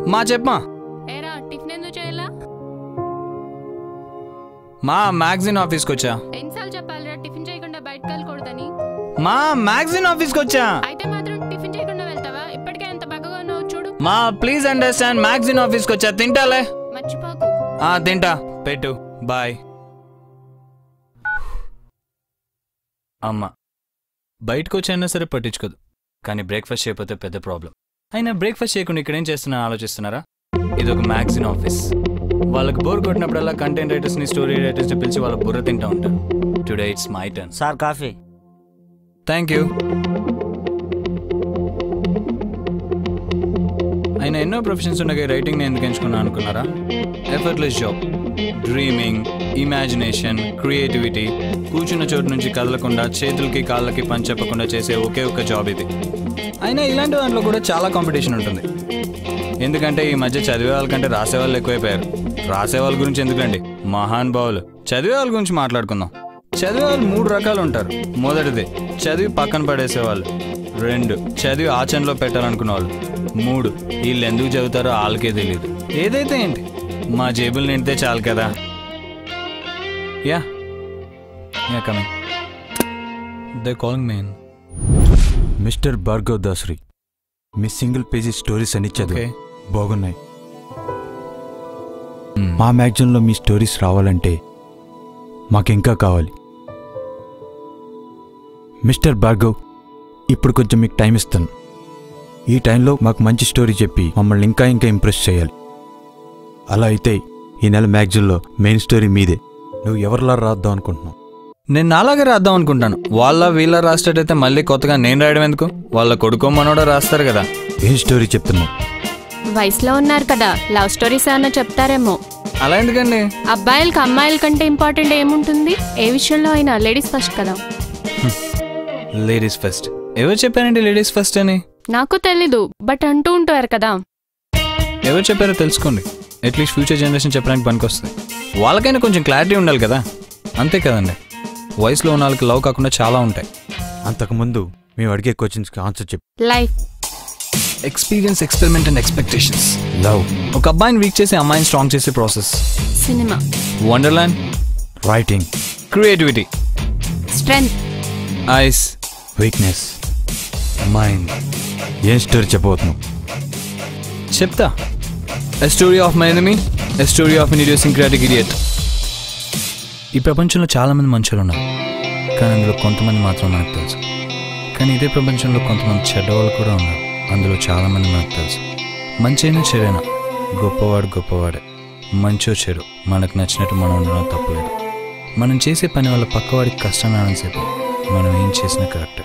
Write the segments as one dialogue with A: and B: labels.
A: మా చెప్పమా
B: ఏరా టిఫిన్ ఎందుకు చేయాలా
A: మా మ్యాగజిన్ ఆఫీస్కి వచ్చా
B: ఎన్నిసార్లు చెప్పాలిరా టిఫిన్ చేయకుండా బయటకు వెళ్ళకూడదని
A: మా మ్యాగజిన్ ఆఫీస్కి వచ్చా
B: అయితే మాత్రం టిఫిన్ చేయకుండా వెళ్తావా ఇప్పటికే ఎంత బగ్గగా ఉన్నావు చూడు
A: మా ప్లీజ్ అండర్స్టాండ్ మ్యాగజిన్ ఆఫీస్కి వచ్చా తింటాలే
B: మర్చిపోకు
A: ఆ తింటా పెట్టు బాయ్ అమ్మ బయటకు వచ్చైనా సరే పట్టించుకోదు కానీ బ్రేక్ఫాస్ట్ చేయకపోతే పెద్ద ప్రాబ్లం అయినా బ్రేక్ఫాస్ట్ చేయకుండా ఇక్కడ ఏం చేస్తున్నా ఆలోచిస్తున్నారా ఇది ఒక మ్యాగజిన్ ఆఫీస్ వాళ్ళకి బోర్ కొట్టినప్పుడల్లా కంటెంట్ రైటర్స్ని స్టోరీ రైటర్స్ని పిలిచి వాళ్ళ బుర్ర తింటా ఉంటారు today it's my turn
C: sir coffee
A: thank you ఆయన ఎన్నో ప్రొఫెషన్స్ ఉండగా రైటింగ్ ఎందుకు ఎంచుకున్నా అనుకున్నారా effortless job dreaming imagination creativity కూర్చున్న చోటు నుంచి కదలకుండా చేతులకి కాళ్ళకి పని చెప్పకుండా చేసే ఒకే ఒక్క జాబ్ ఇది అయినా ఇలాంటి దాంట్లో కూడా చాలా కాంపిటీషన్ ఉంటుంది ఎందుకంటే ఈ మధ్య చదివే వాళ్ళకంటే రాసే వాళ్ళు ఎక్కువైపోయారు రాసే వాళ్ళ గురించి ఎందుకండి మహాన్ భావులు చదివే వాళ్ళ గురించి మాట్లాడుకుందాం చదివే వాళ్ళు మూడు రకాలు ఉంటారు మొదటిది చదివి పక్కన పడేసే వాళ్ళు రెండు చదివి ఆచరణలో పెట్టాలనుకున్న వాళ్ళు మూడు వీళ్ళు ఎందుకు చదువుతారో వాళ్ళకే తెలియదు ఏదైతే ఏంటి మా జేబులు నిండితే చాలు కదా yeah yeah coming they calling main
D: mister Bhargav Dasari మీ సింగిల్ పేజీ స్టోరీస్ అని చదివా
A: ఓకే
D: బాగున్నాయి మా మ్యాగజైన్లో మీ స్టోరీస్ రావాలంటే మాకింకా కావాలి మిస్టర్ భార్గవ్ ఇప్పుడు కొంచెం మీకు టైం ఇస్తాను ఈ టైంలో మాకు మంచి స్టోరీ చెప్పి మమ్మల్ని ఇంకా ఇంకా ఇంప్రెస్ చేయాలి అలా అయితే ఈ నెల మ్యాగజైన్లో మెయిన్ స్టోరీ మీదే నువ్వు ఎవరిలా రాద్దాం అనుకుంటున్నావు
A: నేను అలాగే రాద్దాం అనుకుంటాను వాళ్ళ వీళ్ళ రాసేటైతే మళ్ళీ కొత్తగా నేను రాయడం ఎందుకు వాళ్ళ కొడుకో మనోడో రాస్తారు కదా
D: ఏం స్టోరీ చెప్తున్నావు
B: వయసులో ఉన్నారు కదా లవ్ స్టోరీస్ ఏమన్నా చెప్తారేమో
A: అలా ఎందుకండి
B: అబ్బాయిలకి అమ్మాయిల కంటే ఇంపార్టెంట్ ఏముంటుంది ఏ విషయంలో అయినా లేడీస్ ఫస్ట్ కదా
A: లేడీస్ ఫస్ట్ ఎవరు చెప్పారండి లేడీస్ ఫస్ట్ అని
B: నాకు తెలీదు బట్ అంటూ ఉంటారు కదా
A: ఎవరు చెప్పారో తెలుసుకోండి అట్లీస్ట్ ఫ్యూచర్ జనరేషన్ చెప్పడానికి పనికొస్తుంది వాళ్ళకైనా కొంచెం క్లారిటీ ఉండాలి కదా అంతే కదండి వయసులో ఉన్న వాళ్ళకి లవ్ కాకుండా చాలా ఉంటాయి
D: అంతకుముందు మేము అడిగే క్వశ్చన్స్కి ఆన్సర్ చెప్పు
B: life
A: experience experiment and expectations
D: love
A: ఒక అబ్బాయిని వీక్ చేసి అమ్మాయిని స్ట్రాంగ్ చేసే process
B: cinema
A: wonderland
D: writing
A: creativity
B: strength
A: eyes
D: weakness
A: mind
D: ఏం స్టోరీ చెప్పబోతున్నావు
A: చెప్తా a story of my enemy a story of an idiosyncratic idiot ఈ ప్రపంచంలో చాలామంది మనుషులు ఉన్నారు కానీ అందులో కొంతమంది మాత్రం నాకు తెలుసు కానీ ఇదే ప్రపంచంలో కొంతమంది చెడ్డవాళ్ళు కూడా ఉన్నారు అందులో చాలామంది మనకు తెలుసు మంచైనా చెడైనా గొప్పవాడు గొప్పవాడే మంచో చెడు మనకు నచ్చినట్టు మనం ఉండడం తప్పలేదు మనం చేసే పని వల్ల పక్కవాడికి కష్టం రానంతసేపు మనం ఏం చేసినా కరెక్టే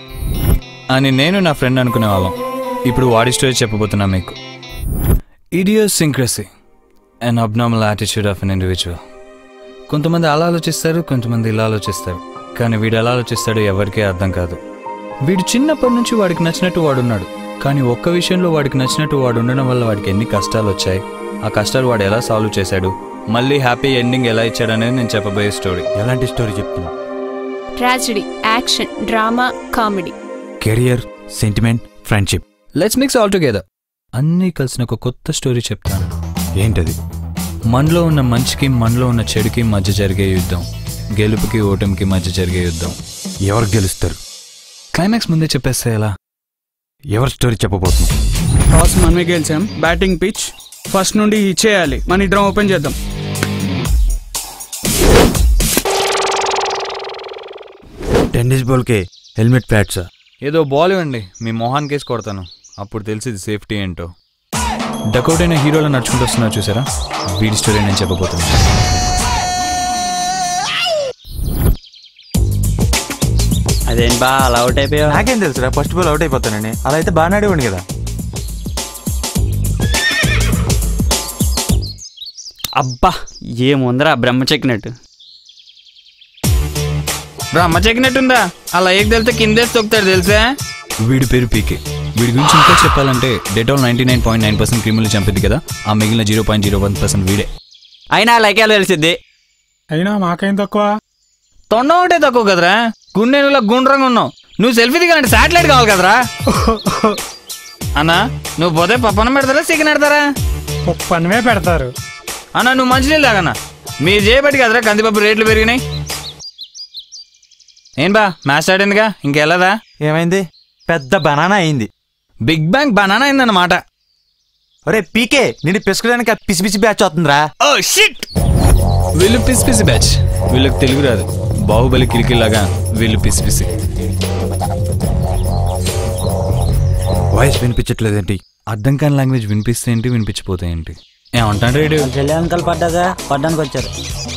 A: అని నేను నా ఫ్రెండ్ అనుకునే వాళ్ళం ఇప్పుడు వాడి స్టోరీ చెప్పబోతున్నా మీకు idiosyncrasy and abnormal attitude of an individual కొంతమంది అలా ఆలోచిస్తారు కొంతమంది ఇలా ఆలోచిస్తారు కానీ వీడు ఎలా ఆలోచిస్తాడో ఎవరికీ అర్థం కాదు వీడు చిన్నప్పటి నుంచి వాడికి నచ్చినట్టు వాడున్నాడు కానీ ఒక్క విషయంలో వాడికి నచ్చినట్టు వాడు ఉండడం వల్ల వాడికి ఎన్ని కష్టాలు వచ్చాయి ఆ కష్టాలు వాడు ఎలా సాల్వ్ చేశాడు మళ్ళీ హ్యాపీ ఎండింగ్ ఎలా ఇచ్చాడు అనేది నేను చెప్పబోయే స్టోరీ
D: ఎలాంటి స్టోరీ చెప్తున్నావు
B: tragedy action drama comedy
D: career sentiment friendship
A: let's mix all together అన్నీ కలిసిన ఒక కొత్త స్టోరీ చెప్తాను
D: ఏంటది
A: మనలో ఉన్న మంచికి మనలో ఉన్న చెడుకి మధ్య జరిగే యుద్ధం గెలుపుకి ఓటమికి మధ్య జరిగే యుద్ధం
D: ఎవరు గెలుస్తారు
A: క్లైమాక్స్ ముందే చెప్పేస్తే ఎలా
D: ఎవరి స్టోరీ చెప్పబోతున్నావు
E: టాస్ మనమే గెలిచాం బ్యాటింగ్ పిచ్ ఫస్ట్ నుండి ఇచ్చేయాలి మన ఇద్దరం ఓపెన్ చేద్దాం
D: టెన్నిస్ బాల్కే హెల్మెట్ ప్యాడ్సా
A: ఏదో బాల్ ఇవ్వండి మీ మొహాన్ కేసు కొడతాను అప్పుడు తెలిసింది సేఫ్టీ ఏంటో డకౌట్ అయిన హీరోలో నడుచుకుంటూ వస్తున్నారు చూసారా వీడి స్టోరీ నేను చెప్పబోతున్నాను
C: అదేం బా అలా అవుట్ అయిపోయావు
F: నాకేం తెలుసురా ఫస్ట్ బాల్ అవుట్ అయిపోతానని అలా అయితే బాగా ఆడేవాడిని కదా
C: అబ్బా ఏముందరా బ్రహ్మ చెక్కినట్టు
A: బ్రహ్మ చెక్కినట్టుందా అలా ఏకి తెలితే కిందేసి తొక్కుతాడు తెలుసా వీడి పేరు పీకే వీడి గురించి ఇంకా చెప్పాలంటే Dettol ninety nine point nine percent క్రిములు చంపింది కదా ఆ మిగిలిన zero point zero one percent వీడే
C: అయినా లైకేలు తెలిసిద్ది
E: అయినా మాకేం తక్కువ
A: తొండ ఒకటే తక్కువ కదరా గుండెనులో గుండ్రంగా ఉన్నావు నువ్వు సెల్ఫీ దిగాలంటే శాటిలైట్ కావాలి కదరా అన్నా నువ్వు పోతే పప్పనం పెడతారా చికెన్ పెడతారా
G: పన్నమే పెడతారు
A: అన్నా నువ్వు మంచినీళ్ళు తాగన్నా మీరు చేయబట్టి కదరా కందిపప్పు రేట్లు పెరిగినాయి ఏం బా మ్యాచ్ ఆడిందిగా ఇంకెళ్ళదా
F: ఏమైంది పెద్ద బనానా అయింది
A: బిగ్ బ్యాంగ్ బనానా అయిందన్నమాట
F: ఒరే పీకే నేను పిసుకడానికి పిసి పిసి బ్యాచ్ అవుతుందిరా
A: ఓ షిట్ వీళ్ళు పిసి పిసి బ్యాచ్ వీళ్ళకి తెలుగు రాదు బాహుబలి కిలికిలాగా వీళ్ళు పిసి పిసి
D: వాయిస్ వినిపించట్లేదేంటి
A: అర్థం కాని లాంగ్వేజ్ వినిపిస్తే ఏంటి వినిపించిపోతే ఏంటి ఏమంటాడు రేడియో
H: చెల్లి అంకల్ పడ్డాగా పడ్డానికి వచ్చారు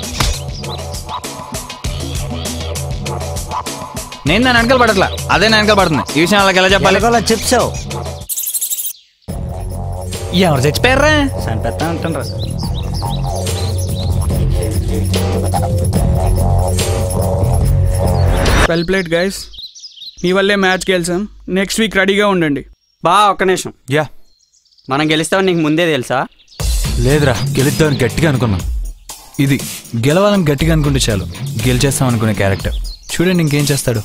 A: నేను దాని వెనకాల పడట్లా అదే నా వెనకాల పడుతుంది ఈ విషయం వాళ్ళకి ఎలా చెప్పాలి
H: ఎలాగోలా చెప్పావు
A: ఎవరు చచ్చిపోయారా
H: చంపేస్తా అంటుండ్రు
E: వెల్ ప్లేట్ గైస్ మీ వల్లే మ్యాచ్ గెలిచాం నెక్స్ట్ వీక్ రెడీగా ఉండండి
C: బా ఒక్క నిమిషం
F: యా
C: మనం గెలుస్తామని నీకు ముందే తెలుసా
F: లేదురా గెలుద్దామని గట్టిగా అనుకున్నా
A: ఇది గెలవాలని గట్టిగా అనుకుంటే చాలు గెలిచేస్తాం అనుకునే క్యారెక్టర్ చూడండి ఇంకేం చేస్తాడు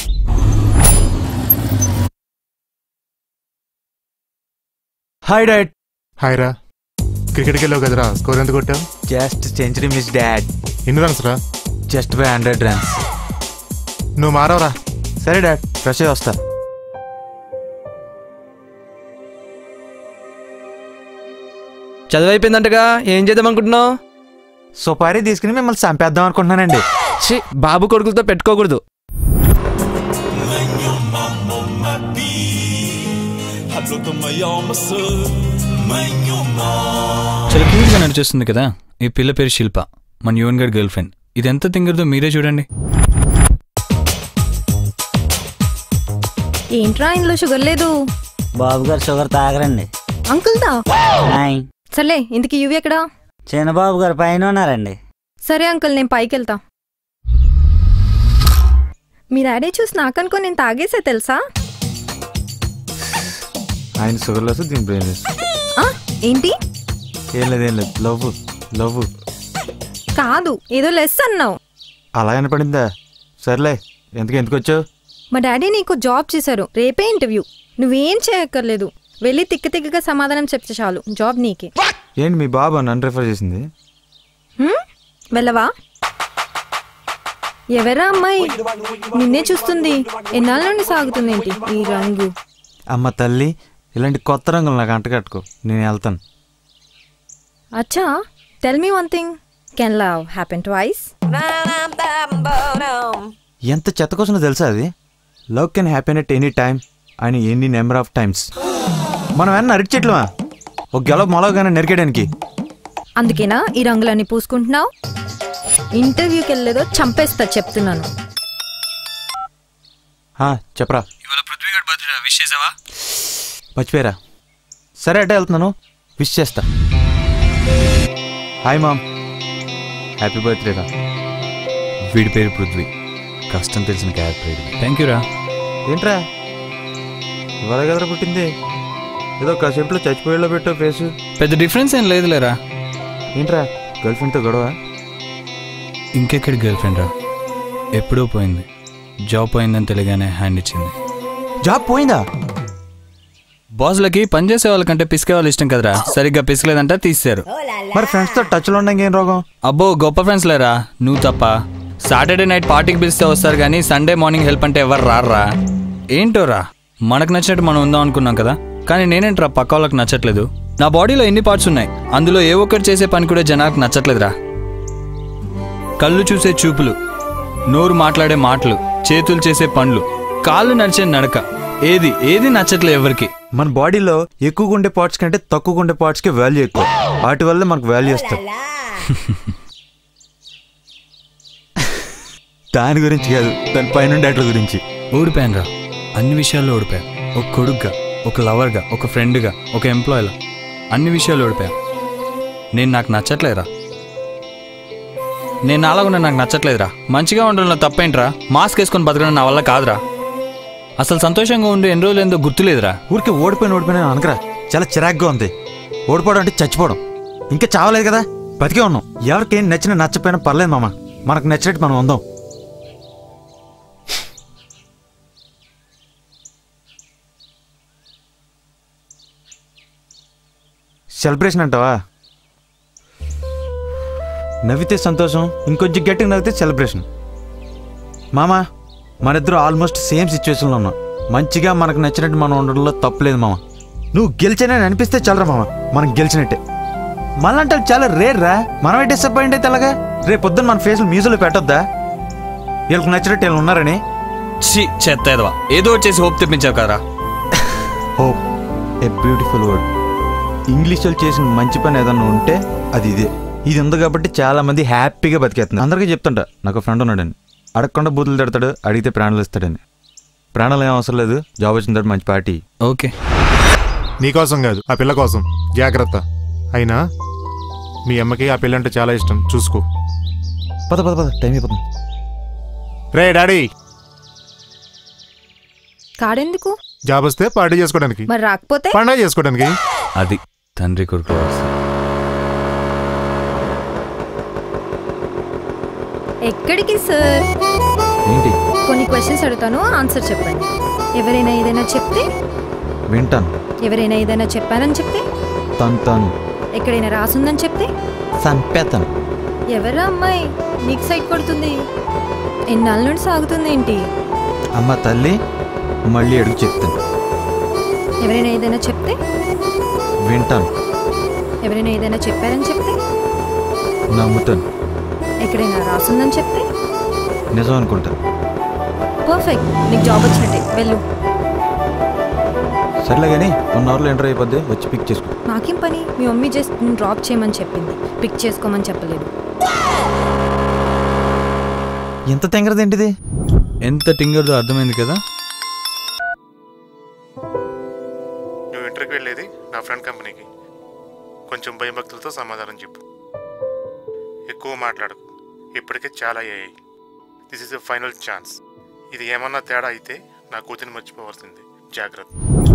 F: హాయ్ డాడ్
I: హాయ్ రా క్రికెట్కి వెళ్ళావు కదరా స్కోర్ ఎంత కొట్టావు
F: జస్ట్ సెంచరీ మిస్ డాడ్
I: ఎన్ని రన్స్ రా
F: జస్ట్ బై హండ్రెడ్ రన్స్
I: నువ్వు మారవరా
F: సరే డాడ్ ఫ్రెష్ అయ్యి వస్తా
J: చదువు అయిపోయిందంటగా ఏం చేద్దాం అనుకుంటున్నావు
F: సుపారీ తీసుకుని మిమ్మల్ని చంపేద్దాం అనుకుంటున్నానండి
J: ఛీ బాబు కొడుకులతో పెట్టుకోకూడదు
A: చాలా క్యూట్గా నడిచేస్తుంది కదా ఈ పిల్ల పేరు శిల్ప మన యువన్ గడ్ గర్ల్ ఫ్రెండ్ ఇది ఎంత తింగరదో మీరే చూడండి
K: ఏంట్రా ఇందులో షుగర్ లేదు
H: బాబు గారు షుగర్ తాగరండి
K: అంకుల్ దా
H: హాయ్
K: సర్లే ఇంతకి యువి ఎక్కడా
H: చిన్నబాబు గారు పైన ఉన్నారండి
K: సరే అంకుల్ నేను పైకి వెళ్తా మీ డాడీ చూసి నాకనుకో నేను తాగేసే తెలుసా
F: ఆయన షుగర్ లెస్ దీని బ్రెయిన్ లెస్
K: ఆ, ఏంటి
F: ఏం లేదు ఏం లేదు లవ్ లవ్
K: కాదు ఏదో లెస్ అన్నావు
F: అలా వినపడిందా సర్లే ఎందుకు ఎందుకు వచ్చావు
K: మా డాడీ నీకు జాబ్ చేశారు రేపే ఇంటర్వ్యూ నువ్వేం చేయక్కర్లేదు వెళ్ళి తిక్క తిక్కగా సమాధానం చెప్తే చాలు జాబ్ నీకే
F: ఏంటి మీ బాబు నన్ను రిఫర్ చేసింది
K: హ్మ్? వెళ్ళవా ఎవరా అమ్మాయి నిన్నే చూస్తుంది ఎన్నాళ్ళ నుండి సాగుతుంది ఏంటి ఈ రంగు
F: అమ్మ తల్లి ఇలాంటి కొత్త రంగులు నాకు అంటకట్టుకో నేను వెళ్తాను
K: అచ్చా tell me one thing can love happen twice
F: ఎంత చెత్త కోసం తెలుసా అది love can happen at any time అని ఎనీ నెంబర్ ఆఫ్ టైమ్స్ మనం ఏమన్నా అరటి చెట్లమా ఒక గెలవ మొలవగానే నరికేయడానికి
K: అందుకేనా ఈ రంగులన్నీ పూసుకుంటున్నావు ఇంటర్వ్యూకి వెళ్ళేదో చంపేస్తా చెప్తున్నాను
F: హా, చెప్పరా
A: ఇవాళ పృథ్వీగడ్ బర్త్డే విష్ చేసావా
F: మర్చిపోయారా సరే అటే వెళ్తున్నాను విష్ చేస్తా హాయ్ మామ్ హ్యాపీ బర్త్డే రా
A: వీడి పేరు పృథ్వీ కష్టం తెలిసిన క్యారెక్టర్ ఇది థ్యాంక్ యూ రా
F: ఏంట్రా ఇవాళ కదరా పుట్టింది ఏదో కాసేపులో చచ్చిపోయేలో పెట్టావు ఫేసు
A: పెద్ద డిఫరెన్స్ ఏం లేదులేరా
F: ఏంట్రా గర్ల్ ఫ్రెండ్తో గొడవ
A: ఇంకెక్కడి గర్ల్ ఫ్రెండ్ రా ఎప్పుడో పోయింది జాబ్ పోయిందని తెలియగానే హ్యాండ్ ఇచ్చింది
F: జాబ్ పోయిందా
A: బాస్లకి పనిచేసే వాళ్ళకంటే పిసికే వాళ్ళు ఇష్టం కదరా సరిగ్గా పిసకలేదంట తీసేశారు
F: మరి ఫ్రెండ్స్తో టచ్లో ఉండగా ఏం రోగం
A: అబ్బో గొప్ప ఫ్రెండ్స్ లేరా నువ్వు తప్ప సాటర్డే నైట్ పార్టీకి పిలిస్తే వస్తారు కానీ సండే మార్నింగ్ హెల్ప్ అంటే ఎవరు రారా ఏంటోరా మనకు నచ్చినట్టు మనం ఉందాం అనుకున్నాం కదా కానీ నేనేంట్రా పక్క వాళ్ళకి నచ్చట్లేదు నా బాడీలో ఎన్ని పార్ట్స్ ఉన్నాయి అందులో ఏ ఒక్కటి చేసే పని కూడా జనాలకు నచ్చట్లేదురా కళ్ళు చూసే చూపులు నోరు మాట్లాడే మాటలు చేతులు చేసే పనులు కాళ్ళు నడిచే నడక ఏది ఏది నచ్చట్లే ఎవరికి
F: మన బాడీలో ఎక్కువగా ఉండే పార్ట్స్ కంటే తక్కువగా ఉండే పార్ట్స్కి వాల్యూ ఎక్కువ వాటి వల్ల మనకు వాల్యూ వస్తుంది దాని గురించి కాదు దాని పైన వాటి గురించి
A: ఓడిపోయాను రా అన్ని విషయాల్లో ఓడిపోయా ఒక కొడుగ్గా ఒక లవర్గా ఒక ఫ్రెండ్గా ఒక ఎంప్లాయీలా అన్ని విషయాలు ఓడిపోయా నేను నాకు నచ్చట్లేదురా నేను అలాగున్నా నాకు నచ్చట్లేదురా మంచిగా ఉండడంలో తప్పేంట్రా మాస్క్ వేసుకొని బతకడం నా వల్ల కాదురా అసలు సంతోషంగా ఉండి ఎన్ని రోజులు ఏందో గుర్తులేదురా
F: ఊరికి ఓడిపోయిన ఓడిపోయిన అనకరా చాలా చిరాగ్గా ఉంది ఓడిపోవడం అంటే చచ్చిపోవడం ఇంకా చావలేదు కదా బతికే ఉన్నాం ఎవరికేం నచ్చిన నచ్చపోయినా పర్లేదు మామ మనకు నచ్చినట్టు మనం ఉందాం సెలబ్రేషన్ అంటావా నవ్వితే సంతోషం ఇంకొంచెం గట్టిగా నవ్వితే సెలబ్రేషన్ మామ మనిద్దరు ఆల్మోస్ట్ సేమ్ సిచ్యువేషన్లో ఉన్నాం మంచిగా మనకు నచ్చినట్టు మనం ఉండడంలో తప్పులేదు మామ నువ్వు గెలిచానని అనిపిస్తే చాలరా మామ మనం గెలిచినట్టే మళ్ళంటే చాలా రేర్ రా మనమే డిసప్పాయింట్ అయితే అలాగా రేపు పొద్దున్న మన ఫేస్లు మ్యూజియంలో పెట్టొద్దా వీళ్ళకి నచ్చినట్టు వీళ్ళు ఉన్నారని
A: ఛీ చెత్త ఎదవా ఏదో ఒకటి చేసి హోప్ తెప్పించావు కదరా
F: hope a beautiful word English వాళ్ళు చేసిన మంచి పని ఏదన్నా ఉంటే అది ఇదే ఇది ఉంది కాబట్టి చాలా మంది హ్యాపీగా బతికేస్తున్నారు అందరికీ చెప్తుంటా నాకు ఫ్రెండ్ ఉన్నాడని అడగకుండా బూతులు తిడతాడు అడిగితే ప్రాణాలు ఇస్తాడని ప్రాణాలు ఏం అవసరం లేదు జాబ్ వచ్చిన తర్వాత మంచి పార్టీ
A: ఓకే
I: నీకోసం కాదు ఆ పిల్ల కోసం జాగ్రత్త అయినా మీ అమ్మకి ఆ పిల్ల అంటే చాలా ఇష్టం చూసుకో
F: పద పద పద టైం అయిపోతుంది
I: రే డాడీ
K: కాడెందుకు
I: జాబ్ వస్తే పార్టీ చేసుకోవడానికి
K: మరి రాకపోతే
I: పండగ చేసుకోవడానికి
A: అది తండ్రి కొడుకు వ్యవస్థ.
K: ఎక్కడికి సార్
F: ఏంటి
K: కొన్ని క్వశ్చన్స్ అడుగుతాను ఆన్సర్ చెప్పండి ఎవరైనా ఏదైనా చెప్తే
F: వింటాను
K: ఎవరైనా ఏదైనా చెప్పానని చెప్తే
F: తను తాను
K: ఎక్కడైనా రాసుందని చెప్తే
F: సంపేతను
K: ఎవరా అమ్మాయి నీకు సైట్ కొడుతుంది ఎన్నాళ్ళ నుండి సాగుతుంది ఏంటి
F: అమ్మ తల్లి మళ్ళీ అడుగు చెప్తాను
K: ఎవరైనా ఏదైనా చెప్తే
F: వింటాను
K: ఎవరైనా ఏదైనా చెప్పారని చెప్తే
F: నమ్ముతాను
K: ఎక్కడైనా రాసుందని చెప్తే
F: నిజం అనుకుంటాను
K: పర్ఫెక్ట్ నీకు జాబ్ వచ్చినట్టే వెళ్ళు
F: సర్లే కానీ వన్ అవర్లో ఎంటర్ అయిపోద్ది వచ్చి పిక్ చేసుకో
K: నాకేం పని మీ మమ్మీ జస్ట్ నేను డ్రాప్ చేయమని చెప్పింది పిక్ చేసుకోమని చెప్పలేదు
F: ఎంత తెంగరది ఏంటిది
A: ఎంత టింగర్దో అర్థమైంది కదా
I: నువ్వు ఇంటర్కి వెళ్ళేది నా ఫ్రెండ్ కంపెనీకి కొంచెం భయభక్తులతో సమాధానం చెప్పు ఎక్కువ మాట్లాడకు ఇప్పటికే చాలా అయ్యాయి this is a final chance ఇది ఏమన్నా తేడా అయితే నా కూతురిని మర్చిపోవాల్సింది జాగ్రత్త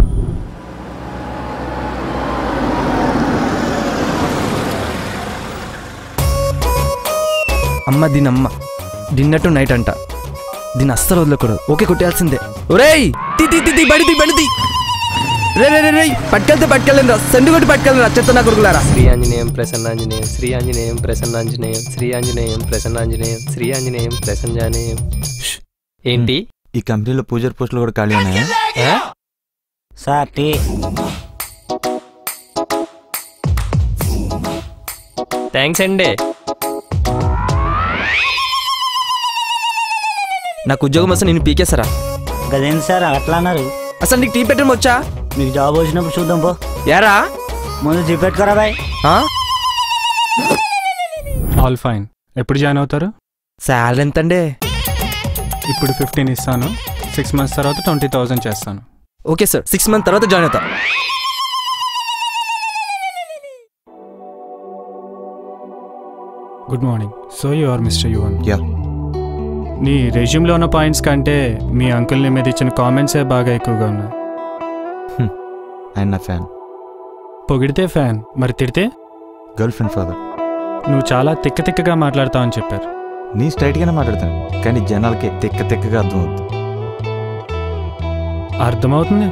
J: అమ్మ దీని అమ్మ డిన్నర్ టు నైట్ అంట దీన్ని అస్సలు వదలకూడదు ఓకే కొట్టేయాల్సిందే ఒరేయ్ తీ తీ తీ తీ బడి తీ బడి తీ రే రే రే రే పట్టుకెళ్తే పట్టుకెళ్ళండి రా సెండు కొట్టి పట్టుకెళ్ళండి రా చెత్త నా కొడుకులారా
L: శ్రీ ఆంజనేయం ప్రసన్నాంజనేయం శ్రీ ఆంజనేయం ప్రసన్నాంజనేయం శ్రీ ఆంజనేయం ప్రసన్నాంజనేయం శ్రీ ఆంజనేయం ప్రసన్నాంజనేయం ఏంటి
F: ఈ కంపెనీలో పూజారి పోస్టులు కూడా ఖాళీ ఉన్నాయా
H: సార్ టీ
L: థ్యాంక్స్ అండి
J: నాకు ఉద్యోగం వస్తే నేను పీకేస్తారా
H: గదేంటి సార్ అట్లా అన్నారు
J: అసలు నీకు టీ పెట్టడం వచ్చా
H: మీకు జాబ్ వచ్చినప్పుడు చూద్దాం పో
J: యారా
H: ముందు జీ పెట్టుకోరా బాయ్
G: ఆల్ ఫైన్ ఎప్పుడు జాయిన్ అవుతారు
J: శాలరీ ఎంతండి
G: ఇప్పుడు ఫిఫ్టీన్ ఇస్తాను సిక్స్ మంత్స్ తర్వాత ట్వంటీ థౌజండ్ చేస్తాను
J: ఓకే సార్ సిక్స్ మంత్ తర్వాత జాయిన్ అవుతా
G: good morning so you are mister Yuvan
F: yeah
G: నీ రెజ్యూమ్లో ఉన్న పాయింట్స్ కంటే మీ అంకుల్ని మీద ఇచ్చిన కామెంట్సే బాగా ఎక్కువగా ఉన్నాయి
F: ఆయన నా ఫ్యాన్
G: పొగిడితే ఫ్యాన్ మరి తిడితే
F: గర్ల్ ఫ్రెండ్ ఫాదర్
G: నువ్వు చాలా తిక్క తిక్కగా మాట్లాడతావని చెప్పారు
F: నీ స్ట్రైట్గానే మాట్లాడతాను కానీ జనాలకి తిక్క తిక్కగా అర్థమవుతుంది
G: అర్థమవుతుంది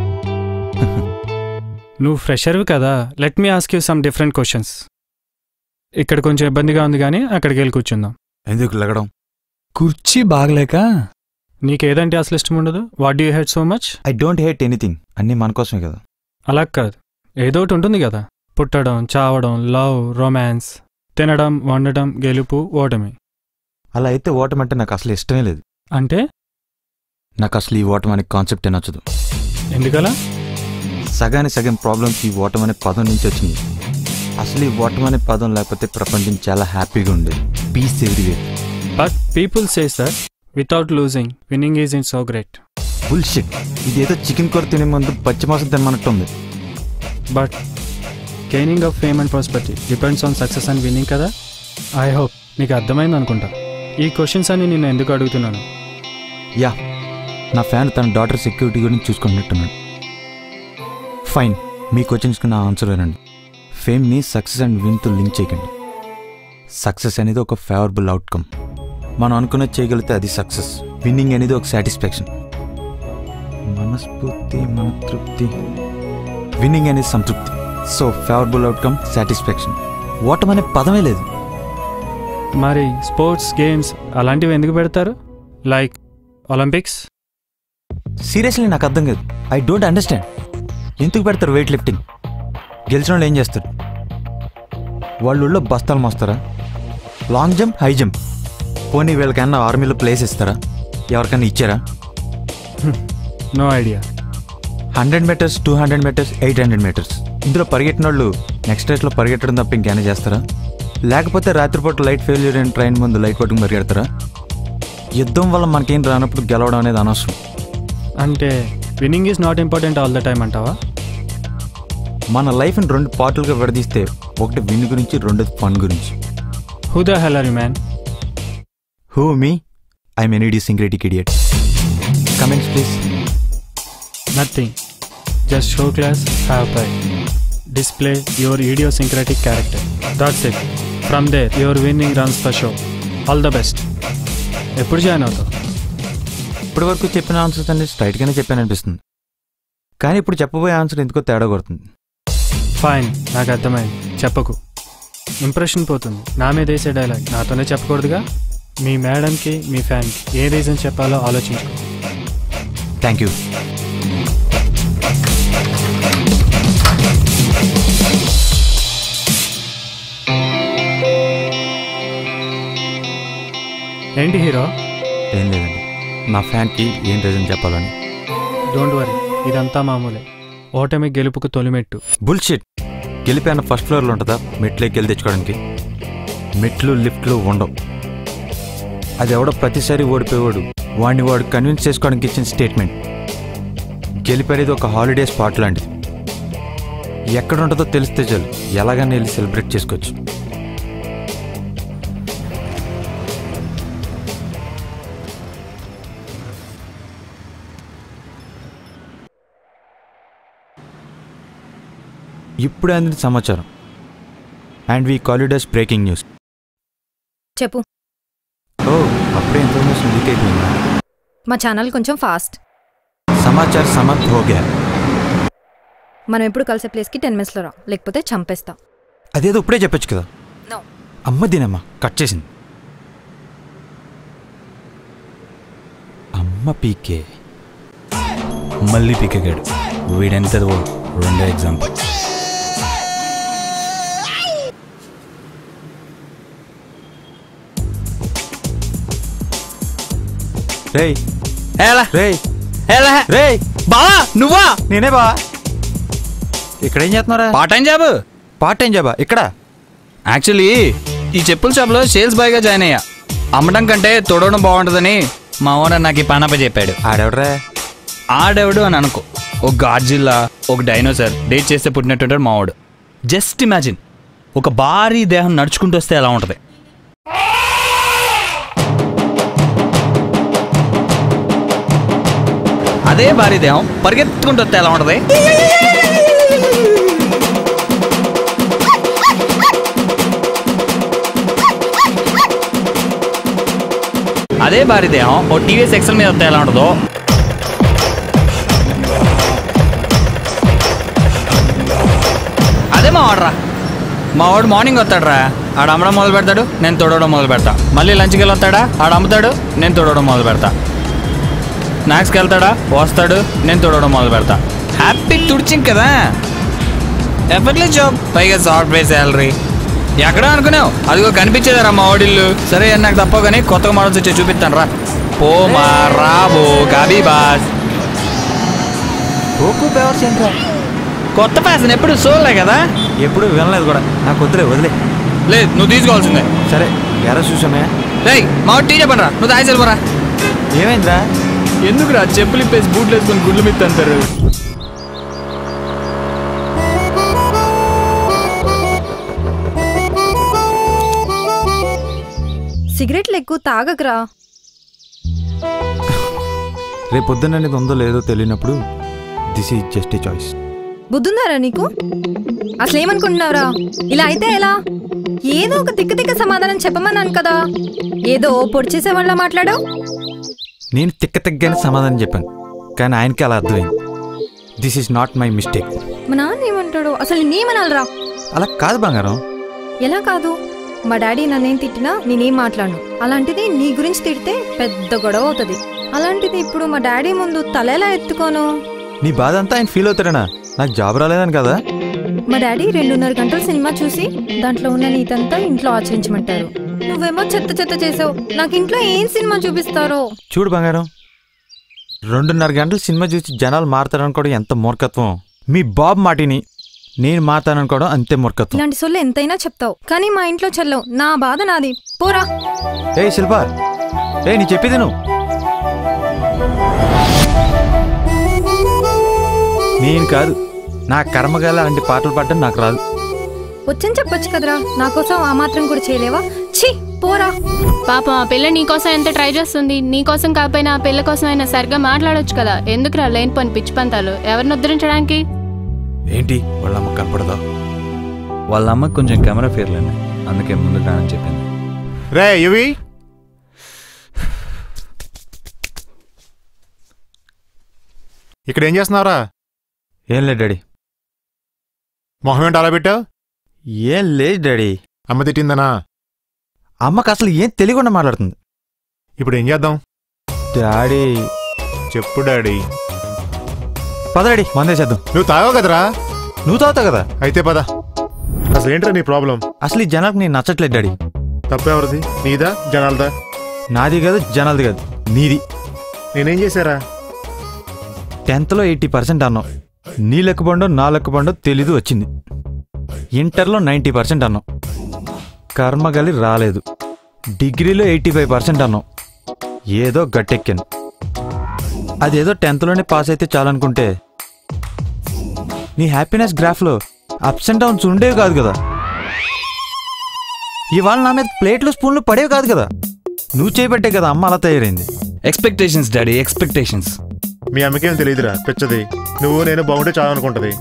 G: నువ్వు ఫ్రెషర్వి కదా let me ask you some different questions ఇక్కడ కొంచెం ఇబ్బందిగా ఉంది కానీ అక్కడికి వెళ్ళి కూర్చుందాం
F: ఎందుకు లగడం
G: కుర్చీ బాగలేక నీకేదంటే అసలు ఇష్టం ఉండదు what do hate so much
F: I don't hate anything అన్నీ మన కోసమే కదా
G: అలా కాదు ఏదో ఒకటి ఉంటుంది కదా పుట్టడం చావడం లవ్ రొమాన్స్ తినడం వండడం గెలుపు ఓటమి
F: అలా అయితే ఓటమి అంటే నాకు అసలు ఇష్టమే లేదు
G: అంటే
F: నాకు అసలు ఈ ఓటమి అనే కాన్సెప్టే నచ్చదు
G: ఎందుకలా
F: సగానికి సగం ప్రాబ్లమ్స్ ఈ ఓటమి అనే పదం నుంచి వచ్చింది అసలు ఈ ఓటమి అనే పదం లేకపోతే ప్రపంచం చాలా హ్యాపీగా ఉండేది peace everywhere
G: but people says that without losing winning is in so great
F: full shit ఇదేదో చికెన్ కూర తినే ముందు పచ్చి మాసం తినమన్నట్టుంది
G: but gaining of fame and prosperity depends on success and winning కదా ఐ హోప్ నీకు అర్థమైంది అనుకుంటా ఈ క్వశ్చన్స్ అన్ని నేను ఎందుకు అడుగుతున్నాను
F: యా నా ఫ్యాన్ తన డాటర్ సెక్యూరిటీ గురించి చూసుకున్నట్టున్నాడు ఫైన్ మీ క్వశ్చన్స్కి నా ఆన్సర్ వినండి ఫేమ్ని సక్సెస్ అండ్ విన్తో లింక్ చేయకండి సక్సెస్ అనేది ఒక ఫేవరబుల్ అవుట్కమ్ మనం అనుకున్నది చేయగలిగితే అది సక్సెస్ విన్నింగ్ అనేది ఒక సాటిస్ఫాక్షన్ మనస్ఫూర్తి మన తృప్తి విన్నింగ్ అనేది సంతృప్తి సో ఫేవరబుల్ అవుట్కమ్ సాటిస్ఫాక్షన్ ఓటం అనే పదమే లేదు
G: మరి స్పోర్ట్స్ గేమ్స్ అలాంటివి ఎందుకు పెడతారు లైక్ ఒలింపిక్స్
F: సీరియస్లీ నాకు అర్థం కాదు ఐ డోంట్ అండర్స్టాండ్ ఎందుకు పెడతారు వెయిట్ లిఫ్టింగ్ గెలిచిన వాళ్ళు ఏం చేస్తారు వాళ్ళ ఊళ్ళో బస్తాలు మోస్తారా లాంగ్ జంప్ హై జంప్ పోనీ వీళ్ళకన్నా ఆర్మీలో ప్లేస్ ఇస్తారా ఎవరికన్నా ఇచ్చారా
G: no idea
F: hundred metres two hundred metres eight hundred metres ఇందులో పరిగెట్టిన వాళ్ళు నెక్స్ట్ రేస్లో పరిగెట్టడం తప్ప ఇంకేమైనా చేస్తారా లేకపోతే రాత్రిపూట లైట్ ఫెయిల్యూర్ అయిన ట్రైన్ ముందు లైట్ పట్టుకుని పరిగెడతారా యుద్ధం వల్ల మనకేం రానప్పుడు గెలవడం అనేది అనవసరం
G: అంటే winning is not important all the time అంటావా
F: మన లైఫ్ని రెండు పార్టులుగా విడదీస్తే ఒకటి విన్ గురించి రెండోది ఫన్ గురించి
G: who the hell are you man
F: who me I mean idiosyncratic idiot comments please
G: nothing just show class have pride display your idiosyncratic character that's it from there your winning runs the show all the best ఎప్పుడు join అవుతావు
F: ఇప్పటి వరకు చెప్పిన answers అన్ని స్ట్రైట్గానే చెప్పాను అనిపిస్తుంది కానీ ఇప్పుడు చెప్పబోయే ఆన్సర్ ఎందుకో తేడా కొడుతుంది
G: ఫైన్ నాకు అర్థమైంది చెప్పకు ఇంప్రెషన్ పోతుంది నా మీద వేసే డైలాగ్ నాతోనే చెప్పకూడదుగా మీ మేడంకి మీ ఫ్యాన్కి ఏ రీజన్ చెప్పాలో ఆలోచించుకో
F: థ్యాంక్ యూ
G: ఏంటి హీరో
F: ఏం లేదండి నా ఫ్యాన్కి ఏం రీజన్ చెప్పాలని
G: డోంట్ వరీ ఇదంతా మామూలే ఓటమి గెలుపుకు తొలిమెట్టు
F: బుల్షిట్ గెలిపాన ఫస్ట్ ఫ్లోర్లో ఉంటుందా మెట్లకి వెళ్ళి తెచ్చుకోవడానికి మెట్లు లిఫ్ట్లు ఉండవు అది ఎవడో ప్రతిసారి ఓడిపోయేవాడు వాడిని వాడు కన్విన్స్ చేసుకోవడానికి ఇచ్చిన స్టేట్మెంట్ గెలిపేది ఒక హాలిడే స్పాట్ లాంటిది ఎక్కడ ఉంటుందో తెలిస్తే చాలు ఎలాగైనా వెళ్ళి సెలబ్రేట్ చేసుకోవచ్చు ఇప్పుడే అందిన సమాచారం and we call it as breaking news
K: చెప్పు
F: ఓ అప్పుడే ఇన్ఫర్మేషన్ లీక్ అయిపోయిందా
K: మా ఛానల్ కొంచెం ఫాస్ట్
F: సమాచార్ సమర్థ్ హో గయా
K: మనం ఎప్పుడు కలిసే ప్లేస్కి టెన్ మినిట్స్లో రా లేకపోతే చంపేస్తా
F: అదేదో ఇప్పుడే చెప్పొచ్చు కదా
K: No.
F: అమ్మ దీనమ్మా కట్ చేసింది అమ్మ పీకే
A: మళ్ళీ పీకగాడు వీడెంత రెండో ఎగ్జాంపుల్
F: రేయ్
A: ఎలా
F: రేయ్
A: ఎలా
F: రేయ్
A: బావా నువ్వా
F: నేనే బా ఇక్కడ ఏం చేస్తున్నారా
A: part time job
F: part time జాబా ఇక్కడ
A: యాక్చువల్లీ ఈ చెప్పుల షాప్లో సేల్స్ బాయ్గా జాయిన్ అయ్యా అమ్మడం కంటే తొడవడం బాగుంటుందని మా ఓనర్ నాకు ఈ పనప చెప్పాడు
F: ఆడెవడరా
A: ఆడెవడు అని అనుకో ఒక గాడ్జిల్లా ఒక డైనోసార్ డేట్ చేస్తే పుట్టినట్టుంటాడు మావాడు జస్ట్ ఇమాజిన్ ఒక భారీ దేహం నడుచుకుంటూ వస్తే ఎలా ఉంటుంది అదే భారీ దేహం పరిగెత్తుకుంటూ వస్తే ఎలా ఉంటుంది అదే భారీ దేహం ఓ టీవీఎస్ ఎక్సెల్ మీద వస్తే ఎలా ఉంటుందో అదే మా వాడరా మా వాడు మార్నింగ్ వస్తాడురా ఆడ అమ్మడం మొదలు పెడతాడు నేను తొడవడం మొదలు పెడతా మళ్ళీ లంచ్కి వెళ్ళి వస్తాడా ఆడ అమ్ముతాడు నేను తొడవడం మొదలు పెడతా స్నాక్స్కి వెళ్తాడా వస్తాడు నేను తొడవడం మొదలు పెడతా హ్యాపీ తుడిచింగ్ కదా ఎఫర్ట్లెస్ జాబ్ పైగా సాఫ్ట్వేర్ శాలరీ ఎక్కడ అనుకున్నావు అదిగో కనిపించేదారా మా వాడిల్లు సరే నాకు తప్ప కానీ కొత్తగా మోడల్స్ వచ్చి చూపిస్తాను రా పోమా రాబో గాబీ బాస్
F: ఓకు బేవర్స్ ఏంట్రా
A: కొత్త ఫ్యాషన్ ఎప్పుడు చూడలే కదా
F: ఎప్పుడు వినలేదు కూడా నాకు వద్దులే వదిలే
A: లేదు నువ్వు తీసుకోవాల్సిందే
F: సరే ఎరా చూసామే
A: రేయ్ మా వాడు టీ చెప్పండి రా నువ్వు తాగి వెళ్ళిపోరా
F: ఏమైందిరా
A: ఎందుకురా చెప్పులు ఇప్పేసి బూట్లు వేసుకొని గుడ్లు మిత్తి అంటారు
K: సిగరెట్లు ఎక్కువ తాగకరా
F: రేపు పొద్దున్న అనేది ఉందో లేదో తెలియనప్పుడు this is just a choice
K: బుద్ధుందారా నీకు అసలు ఏమనుకుంటున్నావురా ఇలా అయితే ఎలా ఏదో ఒక తిక్క తిక్క సమాధానం చెప్పమన్నాను కదా ఏదో పొడి చేసే వాళ్ళ మాట్లాడావు
F: నేను తిక్క తిక్కని సమాధానం చెప్పాను కానీ ఆయనకి అలా అర్థమైంది this is not my mistake
K: మా నాన్న ఏమంటాడు అసలు నేనేమనాలరా
F: అలా కాదు బంగారం
K: ఎలా కాదు మా డాడీ నన్నేం తిట్టినా నేనేం మాట్లాడను అలాంటిది నీ గురించి తిడితే పెద్ద గొడవ అవుతుంది అలాంటిది ఇప్పుడు మా డాడీ ముందు తల ఎలా ఎత్తుకోను
F: నీ బాధ అంతా ఆయన ఫీల్ అవుతాడనా నాకు జాబ్ రాలేదని కదా
K: మా డాడీ రెండున్నర గంటల సినిమా చూసి దాంట్లో ఉన్న నీతంతా ఇంట్లో ఆచరించమంటారు నువ్వేమో చెత్త చెత్త చేసావు నాకు ఇంట్లో ఏం సినిమా చూపిస్తారో
F: చూడు బంగారం రెండున్నర గంటలు సినిమా చూసి జనాలు మారుతారనుకోవడం ఎంత మూర్ఖత్వం మీ బాబు మాటిని నేను మారుతాననుకోవడం అంతే మూర్ఖత్వం
K: ఇలాంటి సొల్లు ఎంతైనా చెప్తావు కానీ మా ఇంట్లో చెల్లవు నా బాధ నాది పోరా
F: ఏ శిల్ప ఏ నీ చెప్పేది నువ్వు నేను కాదు నా కర్మగాల అలాంటి పాటలు పాడడం నాకు రాదు
K: వచ్చని చెప్పొచ్చు కదరా నా కోసం ఆ మాత్రం కూడా చేయలేవా ఛీ పోరా
B: పాపం ఆ పిల్ల నీకోసం ఎంత ట్రై చేస్తుంది నీకోసం కాకపోయినా ఆ పిల్ల కోసం అయినా సరిగ్గా మాట్లాడొచ్చు కదా ఎందుకురా లేని పని పిచ్చి పంతాలు ఎవరిని ఉద్ధరించడానికి
D: ఏంటి వాళ్ళ అమ్మ కనపడదా
A: వాళ్ళ అమ్మకి కొంచెం కెమెరా ఫేర్లేండి అందుకే ముందుకు రానని చెప్పింది
I: రే యువి ఇక్కడ ఏం చేస్తున్నావురా
F: ఏం లేదు డాడీ
I: మొహం ఏంటి అలా పెట్టావు
F: ఏం లేదు డాడీ
I: అమ్మ తిట్టిందనా
F: అమ్మకి అసలు ఏం తెలియకుండా మాట్లాడుతుంది
I: ఇప్పుడు ఏం చేద్దాం
F: డాడీ
I: చెప్పు డాడీ
F: పద డాడీ మందేసేద్దాం
I: నువ్వు తాగావు కదరా
F: నువ్వు తాగుతావు కదా
I: అయితే పద అసలు ఏంట్రా నీ ప్రాబ్లం
F: అసలు ఈ జనాలకు నేను నచ్చట్లేదు డాడీ
I: తప్పెవరిది నీదా జనాలదా
F: నాది కాదు జనాలది కాదు నీది
I: నేనేం చేశారా
F: టెన్త్లో ఎయిటీ పర్సెంట్ అన్నావు నీ లెక్క బండో నా లెక్క బండో తెలీదు వచ్చింది ఇంటర్లో నైంటీ పర్సెంట్ అన్నావు కర్మగలి రాలేదు డిగ్రీలో ఎయిటీ ఫైవ్ పర్సెంట్ అన్నావు ఏదో గట్టెక్కాను అదేదో టెన్త్లోనే పాస్ అయితే చాలనుకుంటే నీ హ్యాపీనెస్ గ్రాఫ్లో అప్స్ అండ్ డౌన్స్ ఉండేవి కాదు కదా ఇవాళ నా మీద ప్లేట్లు స్పూన్లు పడేవి కాదు కదా నువ్వు చేయబట్టే కదా అమ్మ అలా తయారైంది
A: ఎక్స్పెక్టేషన్స్ డాడీ ఎక్స్పెక్టేషన్స్
I: మీ అమ్మకేం తెలియదురా పిచ్చది నువ్వు నేను బాగుంటే చాలు అనుకుంటది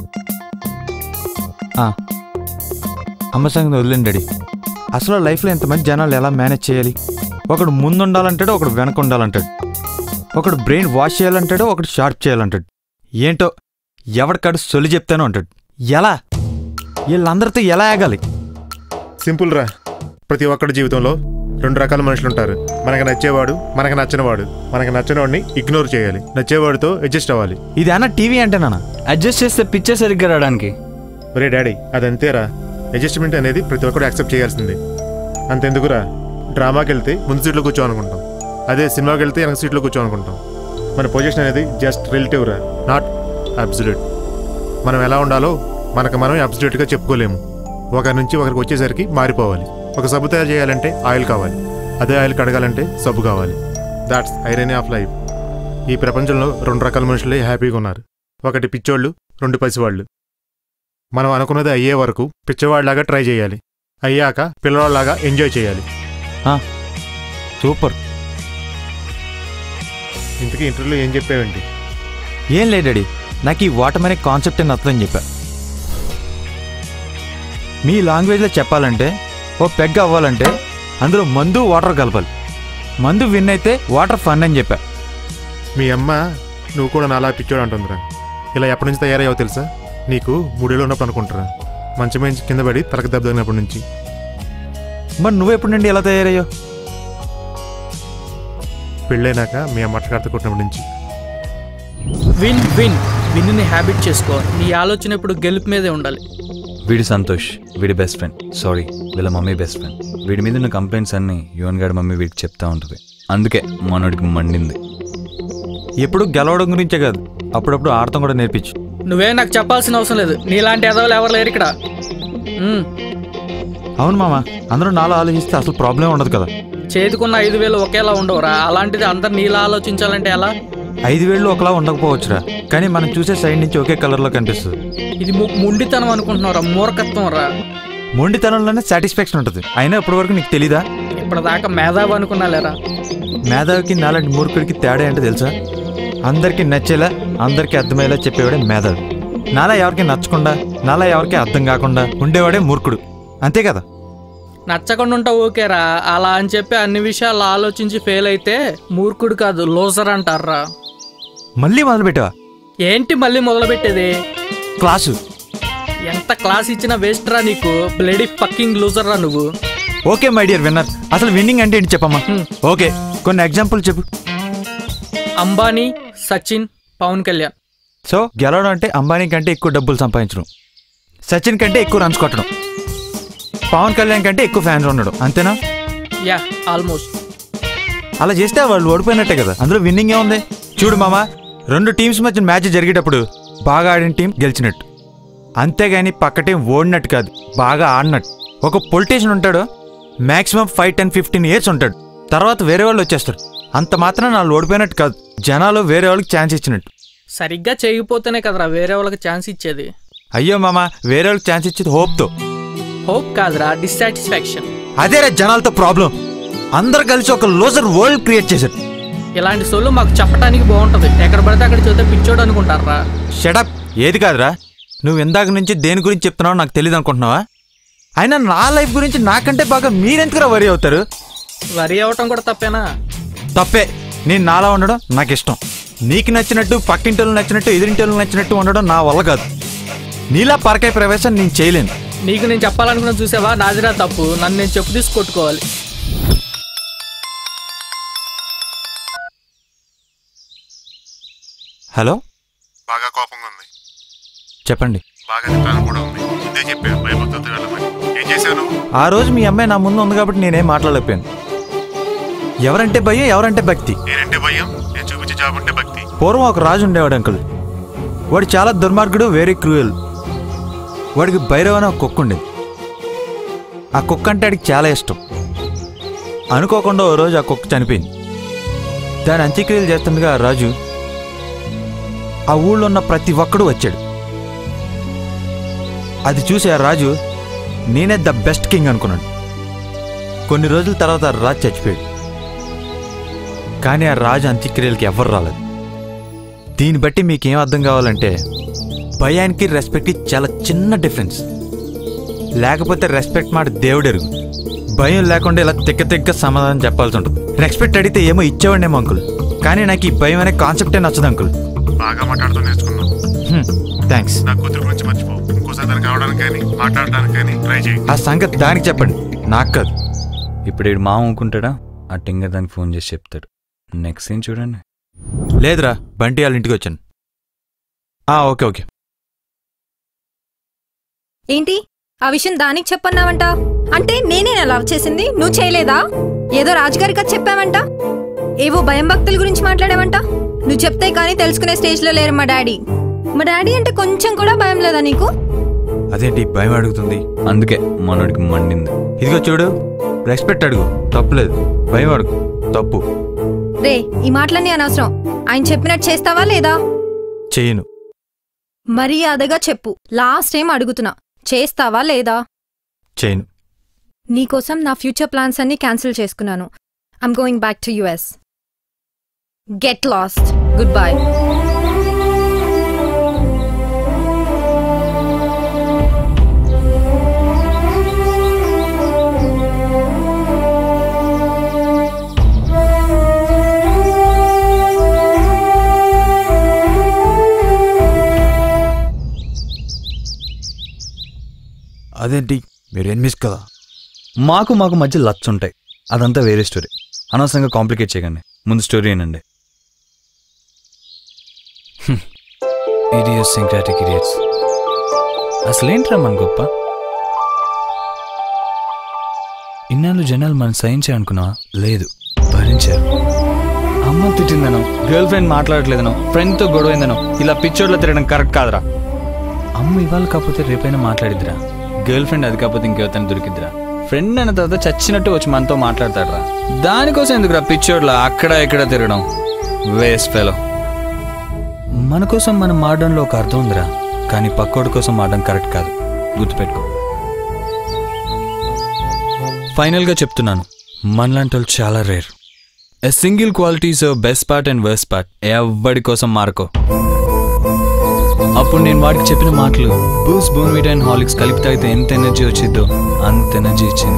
F: ఆ, అమ్మ సంగతి వదిలేండి డాడీ అసలు లైఫ్లో ఎంతమంది జనాలు ఎలా మేనేజ్ చేయాలి ఒకడు ముందు ఉండాలంటాడు ఒకడు వెనక ఉండాలంటాడు ఒకడు బ్రెయిన్ వాష్ చేయాలంటాడు ఒకడు షార్ప్ చేయాలంటాడు ఏంటో ఎవడికాడు సొలి చెప్తాను అంటాడు ఎలా వీళ్ళందరితో ఎలా ఆగాలి
I: సింపుల్ రా ప్రతి ఒక్కడి జీవితంలో రెండు రకాల మనుషులు ఉంటారు మనకు నచ్చేవాడు మనకు నచ్చినవాడు మనకు నచ్చినవాడిని ఇగ్నోర్ చేయాలి నచ్చేవాడితో అడ్జస్ట్ అవ్వాలి
F: ఇది అన్న టీవీ అంటే నాన్న
A: అడ్జస్ట్ చేస్తే పిక్చర్ సరిగ్గా రావడానికి
I: ఒరే డాడీ అదంతేరా అడ్జస్ట్మెంట్ అనేది ప్రతి ఒక్కరు యాక్సెప్ట్ చేయాల్సిందే అంతెందుకురా డ్రామాకి వెళ్తే ముందు సీట్లో కూర్చో అనుకుంటాం అదే సినిమాకి వెళ్తే వెనక సీట్లో కూర్చో అనుకుంటాం మన పొజిషన్ అనేది జస్ట్ రిలేటివ్ రా నాట్ అబ్సల్యూట్ మనం ఎలా ఉండాలో మనకు మనం అబ్సల్యూట్గా చెప్పుకోలేము ఒకరి నుంచి ఒకరికి వచ్చేసరికి మారిపోవాలి ఒక సబ్బు తయారు చేయాలంటే ఆయిల్ కావాలి అదే ఆయిల్ కడగాలంటే సబ్బు కావాలి దాట్స్ ఐరనీ ఆఫ్ లైఫ్ ఈ ప్రపంచంలో రెండు రకాల మనుషులే హ్యాపీగా ఉన్నారు ఒకటి పిచ్చోళ్ళు రెండు పసివాళ్ళు మనం అనుకున్నది అయ్యే వరకు పిచ్చవాళ్ళలాగా ట్రై చేయాలి అయ్యాక పిల్లవాళ్ళలాగా ఎంజాయ్ చేయాలి
F: సూపర్
I: ఇంతకీ ఇంటర్వ్యూలో ఏం చెప్పావేంటి
F: ఏం లేదు డాడీ నాకు ఈ వాటం అనే కాన్సెప్ట్ నచ్చదని చెప్పా మీ లాంగ్వేజ్లో చెప్పాలంటే ఓ పెగ్ అవ్వాలంటే అందులో మందు వాటర్ కలపాలి మందు విన్ అయితే వాటర్ ఫన్ అని చెప్పా
I: మీ అమ్మ నువ్వు కూడా నాలా పిచ్చోడు అంటుందిరా ఇలా ఎప్పటి నుంచి తయారయ్యావో తెలుసా నీకు మూడేళ్ళు ఉన్నప్పుడు అనుకుంటారా మంచి మంచి కింద పడి తలకు దెబ్బ తగినప్పటి నుంచి
F: మరి నువ్వెప్పుడు నుండి ఎలా తయారయ్యావు
I: పెళ్ళైనాక మీ అమ్మ అట్టగారితో కొట్టినప్పటి నుంచి
E: విన్ విన్ విన్ని హ్యాబిట్ చేసుకో నీ ఆలోచన ఇప్పుడు గెలుపు మీదే ఉండాలి
A: వీడి సంతోష్ వీడి బెస్ట్ ఫ్రెండ్ సారీ వీళ్ళ మమ్మీ బెస్ట్ ఫ్రెండ్ వీడి మీద ఉన్న కంప్లైంట్స్ అన్ని యువన్ గారి మమ్మీ వీడికి చెప్తా ఉంటుంది అందుకే మనోడికి మండింది
F: ఎప్పుడు గెలవడం గురించే కాదు అప్పుడప్పుడు ఆడటం కూడా నేర్పించు
E: నువ్వే నాకు చెప్పాల్సిన అవసరం లేదు నీలాంటి ఎదవలు ఎవరు లేరు ఇక్కడ ఉమ్,
F: అవును మామ అందరూ నాలో ఆలోచిస్తే అసలు ప్రాబ్లం ఉండదు కదా
E: చేతికున్న ఐదు వేలు ఒకేలా ఉండవురా అలాంటిది అందరు నీలా ఆలోచించాలంటే ఎలా
F: ఐదు వేళ్ళు ఒకలా ఉండకపోవచ్చురా కానీ మనం చూసే సైడ్ నుంచి ఒకే కలర్లో కనిపిస్తుంది
E: ఇది ము- ముండితనం అనుకుంటున్నావురా మూర్ఖత్వం రా
F: మొండితనంలోనే సాటిస్ఫాక్షన్ ఉంటుంది అయినా ఇప్పటి వరకు నీకు తెలీదా
E: ఇప్పటిదాకా మేధావి అనుకున్నా లేరా
F: మేధావికి నాలాంటి మూర్ఖుడికి తేడా ఏంటో తెలుసా అందరికీ నచ్చేలా అందరికీ అర్థమయ్యేలా చెప్పేవాడే మేధావి నాలా ఎవరికి నచ్చకుండా నాలా ఎవరికి అర్థం కాకుండా ఉండేవాడే మూర్ఖుడు అంతే కదా
E: నచ్చకుండా ఉంటావు ఓకేరా అలా అని చెప్పి అన్ని విషయాలు ఆలోచించి ఫెయిల్ అయితే మూర్ఖుడు కాదు లోజర్ అంటారా
F: మళ్ళీ మొదలుపెట్టావా
E: ఏంటి మళ్ళీ మొదలు పెట్టేది
F: క్లాసు
E: ఎంత క్లాస్ ఇచ్చినా వేస్ట్ రా నీకు బ్లడీ ఫక్కింగ్ లూజర్ రా నువ్వు
F: ఓకే మై డియర్ విన్నర్ అసలు విన్నింగ్ అంటే ఏంటి చెప్పమ్మా ఓకే కొన్ని ఎగ్జాంపుల్ చెప్పు
E: అంబానీ సచిన్ పవన్ కళ్యాణ్
F: సో గెలవడం అంటే అంబానీ కంటే ఎక్కువ డబ్బులు సంపాదించడం సచిన్ కంటే ఎక్కువ రన్స్ కొట్టడం పవన్ కళ్యాణ్ కంటే ఎక్కువ ఫ్యాన్స్ ఉండడం అంతేనా
E: యా ఆల్మోస్ట్
F: అలా చేస్తే వాళ్ళు ఓడిపోయినట్టే కదా అందులో విన్నింగ్ ఏముంది చూడు మామ రెండు టీమ్స్ మధ్య మ్యాచ్ జరిగేటప్పుడు బాగా ఆడిన టీం గెలిచినట్టు అంతేగాని పక్క టీం ఓడినట్టు కాదు బాగా ఆడినట్టు ఒక పొలిటీషియన్ ఉంటాడు maximum five ten fifteen years ఉంటాడు తర్వాత వేరే వాళ్ళు వచ్చేస్తారు అంత మాత్రం వాళ్ళు ఓడిపోయినట్టు కాదు జనాలు వేరే వాళ్ళకి ఛాన్స్ ఇచ్చినట్టు
E: సరిగ్గా చేయకపోతేనే కదరా వేరే వాళ్ళకి ఛాన్స్ ఇచ్చేది
F: అయ్యో మామ వేరే వాళ్ళకి ఛాన్స్ ఇచ్చేది హోప్తో
E: హోప్ కాదురా డిస్సాటిస్ఫాక్షన్
F: అదేరా జనాలతో ప్రాబ్లం అందరు కలిసి ఒక లోజర్ వరల్డ్ క్రియేట్ చేశారు
E: ఇలాంటి సోళ్ళు మాకు చెప్పడానికి బాగుంటది ఎక్కడ పడితే అక్కడ చూస్తే పిచ్చోడు అనుకుంటారా
F: షటప్ ఏది కాదురా నువ్వు ఇందాక నుంచి దేని గురించి చెప్తున్నావో నాకు తెలియదు అనుకుంటున్నావా అయినా నా లైఫ్ గురించి నాకంటే బాగా మీరెందుకురా వరి అవుతారు
E: వరి అవటం కూడా తప్పేనా
F: తప్పే నేను నాలా ఉండడం నాకు ఇష్టం నీకు నచ్చినట్టు పక్కింటి నచ్చినట్టు ఎదురింటి నచ్చినట్టు ఉండడం నా వల్ల కాదు నీలా పరకాయ ప్రవేశం నేను చేయలేను
E: నీకు నేను చెప్పాలనుకున్న చూసావా నాదిరా తప్పు నన్ను నేను చెప్పు తీసి కొట్టుకోవాలి
F: హలో
I: బాగా కోపంగా ఉంది
F: చెప్పండి
I: బాగా తిట్టాలని కూడా ఉంది ఇదే చెప్పాను భయభక్తులతో వెళ్ళమని ఏం చేశాను
F: ఆ రోజు మీ అమ్మాయి నా ముందు ఉంది కాబట్టి నేనేం మాట్లాడలేకపోయాను ఎవరంటే భయం ఎవరంటే భక్తి
I: నేనంటే భయం నేను చూపించే జాబ్ అంటే భక్తి
F: పూర్వం ఒక రాజు ఉండేవాడు అంకుల్ వాడు చాలా దుర్మార్గుడు వెరీ క్రూయల్ వాడికి భైరవ్ అనే ఒక కుక్క ఉండేది ఆ కుక్క అంటే వాడికి చాలా ఇష్టం అనుకోకుండా ఓ రోజు ఆ కుక్క చనిపోయింది దాని అంత్యక్రియలు చేస్తుండగా ఆ రాజు ఆ ఊళ్ళో ఉన్న ప్రతి ఒక్కడు వచ్చాడు అది చూసి ఆ రాజు నేనే ద బెస్ట్ కింగ్ అనుకున్నాడు కొన్ని రోజుల తర్వాత ఆ రాజు చచ్చిపోయాడు కానీ ఆ రాజు అంత్యక్రియలకి ఎవ్వరు రాలేదు దీన్ని బట్టి మీకేం అర్థం కావాలంటే భయానికి రెస్పెక్ట్కి చాలా చిన్న డిఫరెన్స్ లేకపోతే రెస్పెక్ట్ మాట దేవుడెరుగు భయం లేకుండా ఇలా తిక్క తిక్క సమాధానం చెప్పాల్సి ఉంటుంది రెస్పెక్ట్ అడిగితే ఏమో ఇచ్చేవాడినేమో అంకుల్ కానీ నాకు ఈ భయం అనే కాన్సెప్టే నచ్చదు అంకుల్
I: బాగా మాట్లాడుతూ నేర్చుకున్నాను
F: థ్యాంక్స్
I: నా కూతురు గురించి మర్చిపో ఇంకోసారి దానికి కావడానికి కానీ మాట్లాడడానికి కానీ ట్రై చేయి
F: ఆ సంగతి దానికి చెప్పండి నాకు కాదు
A: ఇప్పుడు ఈడు మామ ఊరుకుంటాడా ఆ టింగర్ దానికి ఫోన్ చేసి చెప్తాడు నెక్స్ట్ సీన్ చూడండి
F: లేదురా బంటి వాళ్ళ ఇంటికి వచ్చాను ఆ ఓకే ఓకే
K: ఏంటి ఆ విషయం దానికి చెప్పన్నావంట అంటే నేనే లవ్ చేసింది నువ్వు చేయలేదా ఏదో రాజుగారికి అది చెప్పావంట ఏవో భయం భక్తుల గురించి మాట్లాడావంట నువ్వు చెప్తే కానీ తెలుసుకునే స్టేజ్లో లేరు మా డాడీ మా డాడీ అంటే కొంచెం కూడా భయం లేదా నీకు
F: అదేంటి భయం అడుగుతుంది
A: అందుకే మనోడికి మండింది
F: ఇదిగో చూడు రెస్పెక్ట్ అడుగు తప్పులేదు భయం అడుగు తప్పు
K: రే ఈ మాటలన్నీ అనవసరం ఆయన చెప్పినట్టు చేస్తావా లేదా
F: చెయ్యను
K: మర్యాదగా చెప్పు లాస్ట్ టైం అడుగుతున్నా చేస్తావా లేదా
F: చేయను
K: నీకోసం నా ఫ్యూచర్ ప్లాన్స్ అన్ని క్యాన్సిల్ చేసుకున్నాను I'm going back to US get lost good bye
F: అదేంటి మీరు ఎనిమిస్ కదా
A: మాకు మాకు మధ్య లచ్చ ఉంటాయి అదంతా వేరే స్టోరీ అనవసరంగా కాంప్లికేట్ చేయకండి ముందు స్టోరీ ఏనండి ఇడియస్ సింక్రాటిక్ ఇడియట్స్ అసలేంట్రా మన గొప్ప ఇన్నాళ్ళు జనాలు మనం సహించాలనుకున్నావా లేదు భరించారు అమ్మ తిట్టిందనో గర్ల్ ఫ్రెండ్ మాట్లాడట్లేదనో ఫ్రెండ్తో గొడవైందనో ఇలా పిచ్చోడ్లో తిరగడం కరెక్ట్ కాదురా అమ్మ ఇవాళ కాకపోతే రేపైనా మాట్లాడిద్దిరా గర్ల్ ఫ్రెండ్ అది కాకపోతే ఇంకెవరైనా దొరికిద్దిరా ఫ్రెండ్ అన్న తర్వాత చచ్చినట్టు వచ్చి మనతో మాట్లాడతాడురా దానికోసం ఎందుకురా పిచ్చోడ్లా అక్కడ ఇక్కడ తిరగడం వేస్ట్ ఫెలో మన కోసం మనం మారడంలో ఒక అర్థం ఉందిరా కానీ పక్కోడి కోసం మారడం కరెక్ట్ కాదు గుర్తుపెట్టుకో ఫైనల్గా చెప్తున్నాను మనలాంటి వాళ్ళు చాలా rare a single qualities best part and worst part ఎవడి కోసం మారకో అప్పుడు నేను వాడికి చెప్పిన మాటలు బూస్ బోన్వీట్ అండ్ హాలిక్స్ కలిపి తాగితే ఎంత ఎనర్జీ వచ్చిద్దో అంత ఎనర్జీ ఇచ్చింది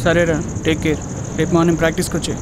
M: సరేరా టేక్ కేర్ రేపు మార్నింగ్ ప్రాక్టీస్కి వచ్చే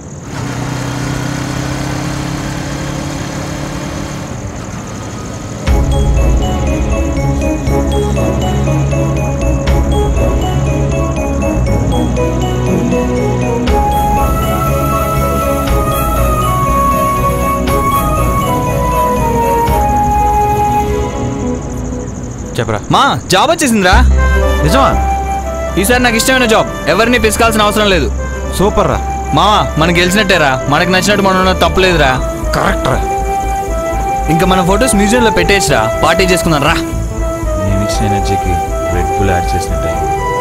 F: చెప్పరా
A: మా జాబ్ వచ్చేసిందిరా
F: నిజమా
A: ఈసారి నాకు ఇష్టమైన జాబ్ ఎవరిని పిసుకాల్సిన అవసరం లేదు
F: సూపర్ రా
A: మావా మనం గెలిచినట్టేరా మనకి నచ్చినట్టు మనం ఉన్నది తప్పలేదురా
F: కరెక్ట్ రా
A: ఇంకా మన ఫొటోస్ మ్యూజియంలో పెట్టేసిరా పార్టీ చేసుకుందాం రా
D: నేను ఇచ్చిన ఎనర్జీకి రెడ్ బుల్ యాడ్ చేసినట్టే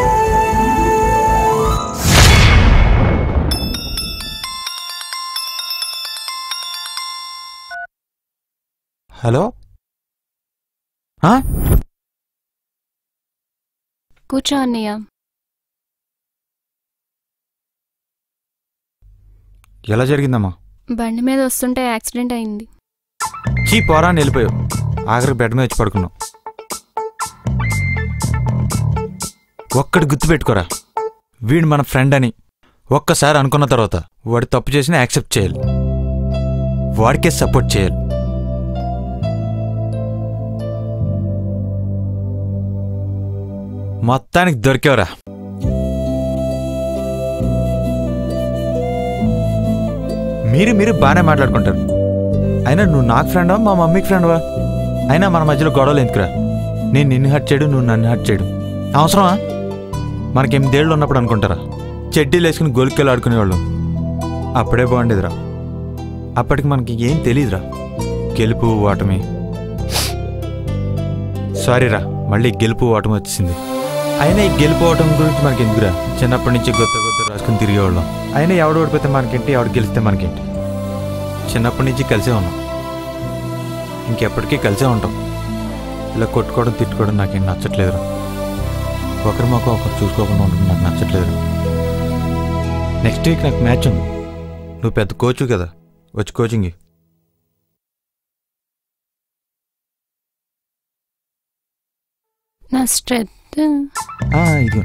F: హలో ఆ?
B: కూర్చో అన్నయ్య
F: ఎలా జరిగిందమ్మా
B: బండి మీద వస్తుంటే యాక్సిడెంట్ అయింది
F: చీ పోరా అని వెళ్ళిపోయావు ఆఖరికి బెడ్ మీద వచ్చి పడుకున్నావు ఒక్కటి గుర్తుపెట్టుకోరా వీడు మన ఫ్రెండ్ అని ఒక్కసారి అనుకున్న తర్వాత వాడు తప్పు చేసినా యాక్సెప్ట్ చేయాలి వాడికే సపోర్ట్ చేయాలి మొత్తానికి దొరికేవరా మీరు మీరు బాగానే మాట్లాడుకుంటారు అయినా నువ్వు నాకు ఫ్రెండా మా మమ్మీకి ఫ్రెండ్వా అయినా మన మధ్యలో గొడవలు ఎందుకురా నేను నిన్ను హట్ చేయడు నువ్వు నన్ను హట్ చేయడు అవసరమా మనకి ఎనిమిదేళ్ళు ఉన్నప్పుడు అనుకుంటారా చెడ్డీలు వేసుకుని గోలికెళ్ళి ఆడుకునేవాళ్ళం అప్పుడే బాగుండేదిరా అప్పటికి మనకి ఏం తెలియదురా గెలుపు ఓటమి సారీరా మళ్ళీ గెలుపు ఓటమి వచ్చింది అయినా ఈ గెలుపు ఓటమి గురించి మనకి ఎందుకురా చిన్నప్పటి నుంచి గొత్త గొత్త రాసుకుని తిరిగేవాళ్ళం అయినా ఎవడు ఓడిపోతే మనకేంటి ఎవడు గెలిస్తే మనకేంటి చిన్నప్పటి నుంచి కలిసే ఉన్నాం ఇంకెప్పటికీ కలిసే ఉంటాం ఇలా కొట్టుకోవడం తిట్టుకోవడం నాకేం నచ్చట్లేదురా ఒకరి మొక్క ఒకరు చూసుకోకుండా ఉండడం నాకు నచ్చట్లేదురా నెక్స్ట్ వీక్ నాకు మ్యాచ్ ఉంది నువ్వు పెద్ద కోచు కదా వచ్చి కోచింగ్ ఇవ్వు.
B: నా స్ట్రెంత్
F: ఆ, ఇది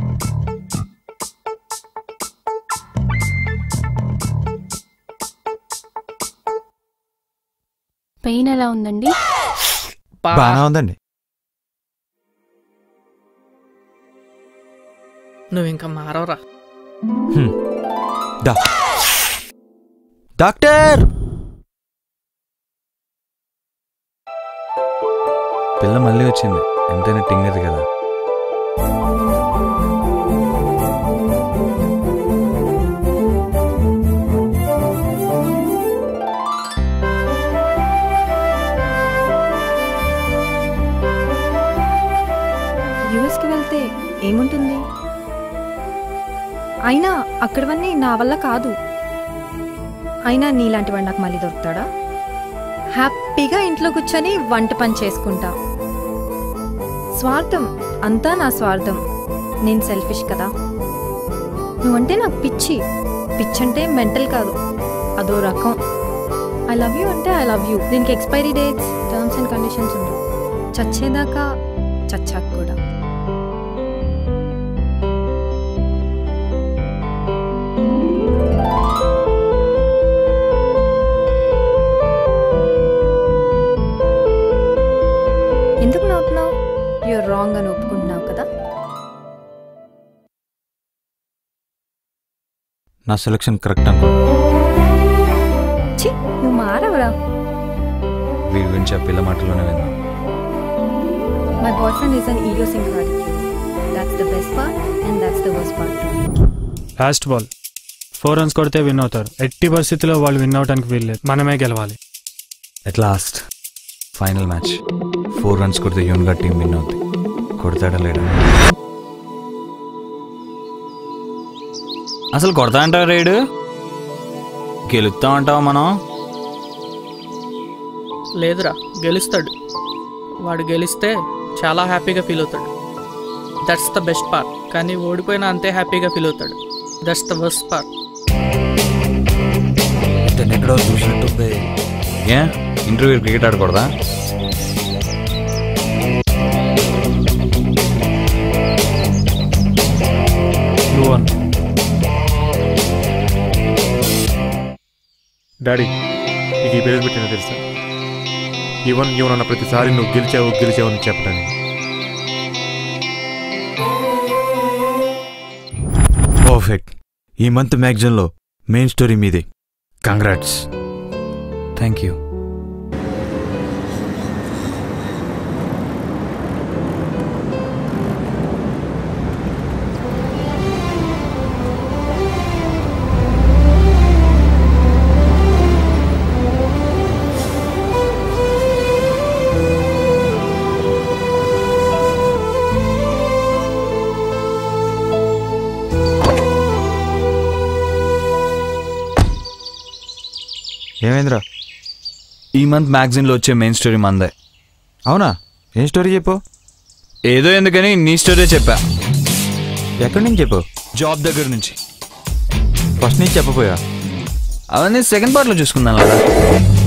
B: పెయిన్ ఎలా ఉందండి
F: బాగానే ఉందండి
E: నువ్వు ఇంకా మారవరా
F: హ్మ్. దా డాక్టర్
D: పిల్ల మళ్ళీ వచ్చింది ఎంతైనా టింగర్ కదా
K: యూఎస్కి వెళ్తే ఏముంటుంది అయినా అక్కడవన్నీ నా వల్ల కాదు అయినా నీలాంటి వాడు నాకు మళ్ళీ దొరుకుతాడా హ్యాపీగా ఇంట్లో కూర్చొని వంట పని చేసుకుంటా స్వార్థం అంతా నా స్వార్థం నేను సెల్ఫిష్ కదా నువ్వంటే నాకు పిచ్చి పిచ్చి అంటే మెంటల్ కాదు అదో రకం ఐ లవ్ యూ అంటే ఐ లవ్ యూ దీనికి expiry dates terms and conditions ఉండవు చచ్చేదాకా చచ్చాక కూడా ఎందుకు నవ్వుతున్నావు యూఆర్ రాంగ్ అని ఒప్పుకుంటున్నావు కదా
F: నా సెలక్షన్ కరెక్ట్ అనుకో
K: ఛీ నువ్వు మారవరా
D: వీడి గురించి ఆ పిల్ల మాటలోనే విన్నాం
K: my boyfriend is an idiosyncratic that's the best part and that's the worst part
G: last ball four runs కొడితే విన్ అవుతారు ఎట్టి పరిస్థితిలో వాళ్ళు విన్ అవడానికి వీల్లేదు మనమే గెలవాలి
D: at last final match four runs కొడితే యూన్గా టీం విన్ అవుద్ది కొడతాడా లేడా
A: అసలు కొడతా అంటావు రేడు గెలుస్తా అంటావా మనం
E: లేదురా గెలుస్తాడు వాడు గెలిస్తే చాలా హ్యాపీగా ఫీల్ అవుతాడు దట్స్ ద బెస్ట్ పార్ట్ కానీ ఓడిపోయినా అంతే హ్యాపీగా ఫీల్ అవుతాడు దట్స్ ద వర్స్ట్ పార్ట్
D: ఇతను ఎక్కడో చూసినట్టుంది
A: ఏ ఇంటర్వ్యూ క్రికెట్ ఆడకూడదా
G: నువ్వు
I: డాడీ నీకు ఈ పేరు పెట్టిన తెలుసా ఈవెన్ ఈవెన్ అన్న ప్రతిసారి నువ్వు గెలిచావు గెలిచావు అని చెప్పడానికి
D: పర్ఫెక్ట్ ఈ మంత్ మ్యాగజైన్లో మెయిన్ స్టోరీ మీదే కంగ్రాట్స్
A: థ్యాంక్ యూ
F: ఏమైందిరా
A: ఈ మంత్ మ్యాగజైన్లో వచ్చే మెయిన్ స్టోరీ మందే
F: అవునా ఏం స్టోరీ చెప్పు
A: ఏదో ఎందుకని నీ స్టోరీ చెప్పా
F: ఎక్కడి నుంచి చెప్పు
A: జాబ్ దగ్గర నుంచి
F: ఫస్ట్ నుంచి చెప్పపోయా
A: అవన్నీ సెకండ్ పార్ట్లో చూసుకుందాం కదా